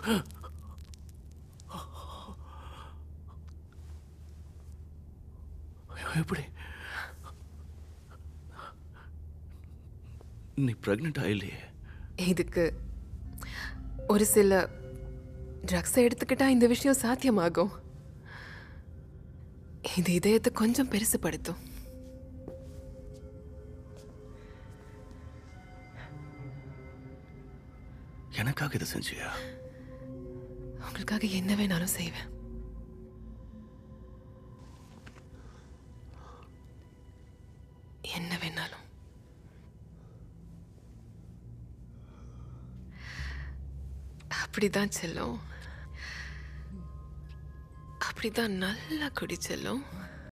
எப்படி நீ பிரெக்னென்ட் ஆயிலையே இதுக்கு ஒரு சில ட்ரக்ஸை எடுத்துக்கிட்டா இந்த விஷயம் சாத்தியமாகும் இது இதயத்தை கொஞ்சம் பெருசுபடுத்தும் எனக்காக இதை செஞ்சியா உங்களுக்காக என்ன வேணாலும் செய்வேன் என்ன வேணாலும் அப்படிதான் செல்லும் அப்படிதான் நல்லா குடி செல்லும்